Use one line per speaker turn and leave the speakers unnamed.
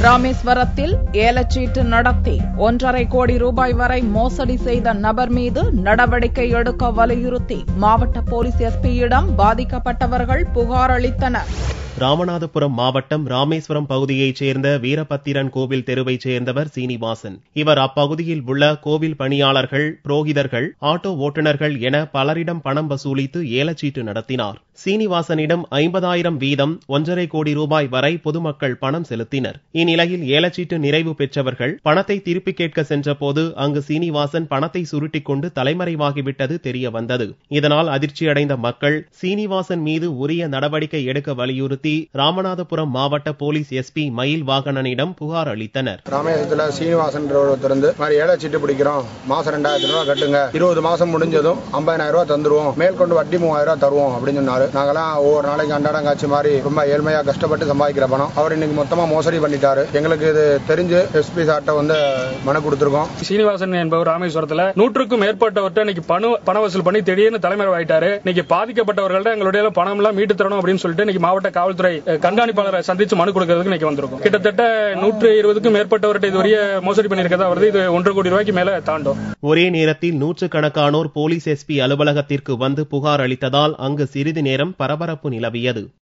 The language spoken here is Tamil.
ராமேஸ்வரத்தில் ஏலச்சீட்டு நடத்தி ஒன்றரை கோடி ரூபாய் வரை மோசடி செய்த நபர் மீது நடவடிக்கை எடுக்க வலியுறுத்தி மாவட்ட போலீஸ் எஸ்பியிடம் பாதிக்கப்பட்டவர்கள் புகார் அளித்தனர்
ராமநாதபுரம் மாவட்டம் ராமேஸ்வரம் பகுதியைச் சேர்ந்த வீரபத்திரன் கோவில் தெருவைச் சேர்ந்தவர் சீனிவாசன் இவர் அப்பகுதியில் உள்ள கோவில் பணியாளர்கள் புரோகிதர்கள் ஆட்டோ ஓட்டுநர்கள் என பலரிடம் பணம் வசூலித்து ஏலச்சீட்டு நடத்தினார் சீனிவாசனிடம் ஐம்பதாயிரம் வீதம் ஒன்றரை கோடி ரூபாய் வரை பொதுமக்கள் பணம் செலுத்தினர் இந்நிலையில் ஏலச்சீட்டு நிறைவு பெற்றவர்கள் பணத்தை திருப்பிக் கேட்க சென்றபோது அங்கு சீனிவாசன் பணத்தை சுருட்டிக் கொண்டு தலைமறைவாகிவிட்டது தெரிய வந்தது இதனால் அதிர்ச்சியடைந்த மக்கள் சீனிவாசன் மீது உரிய நடவடிக்கை எடுக்க வலியுறுத்தி ராமநாதபுரம் மாவட்ட போலீஸ் எஸ்பி மயில் வாகனனிடம் புகார் அளித்தனர்
ராமேஸ்வரத்துல சீனிவாசன் ஒருத்தர் வந்து மாதிரி ஏழை சீட்டு பிடிக்கிறோம் மாசம் ரெண்டாயிரத்தி ரூபாய் கட்டுங்க இருபது மாசம் முடிஞ்சதும் ஐம்பதாயிரம் ரூபாய் தந்துருவோம் மேற்கொண்டு வட்டி மூவாயிரம் ரூபாய் தருவோம் அப்படின்னு சொன்னாரு நாங்கெல்லாம் ஒவ்வொரு நாளைக்கு அன்றாடம் காட்சி மாதிரி ரொம்ப ஏழ்மையா கஷ்டப்பட்டு சம்பாதிக்கிற பணம் அவர் இன்னைக்கு மொத்தமா மோசடி பண்ணிட்டாரு எங்களுக்கு இது தெரிஞ்சு எஸ்பி சார்ட்ட வந்து மனு கொடுத்துருக்கோம்
சீனிவாசன் என்பவர் ராமேஸ்வரத்துல நூற்றுக்கும் மேற்பட்டவர்கிட்ட இன்னைக்கு பண பண வசூல் பண்ணி திடீர்னு தலைமறை ஆயிட்டாரு இன்னைக்கு பாதிக்கப்பட்டவர்கள்ட்ட எங்களுடைய பணம் எல்லாம் மீட்டு தரணும் அப்படின்னு சொல்லிட்டு இன்னைக்கு மாவட்ட காவல்துறை அஹ், கண்காணிப்பாளரை சந்திச்சு மனு கொடுக்கறதுக்கு இன்னைக்கு வந்திருக்கோம் கிட்டத்தட்ட நூற்று இருபதுக்கும் மேற்பட்டவர்கிட்ட இதுவரைய மோசடி பண்ணியிருக்கதா வருது இது ஒன்றரை கோடி ரூபாய்க்கு மேல தாண்டும்
ஒரே நேரத்தில் நூற்றுக்கணக்கானோர் போலீஸ் எஸ்பி அலுவலகத்திற்கு வந்து புகார் அளித்ததால் அங்கு சிறிது நேரம் பரபரப்பு நிலவியது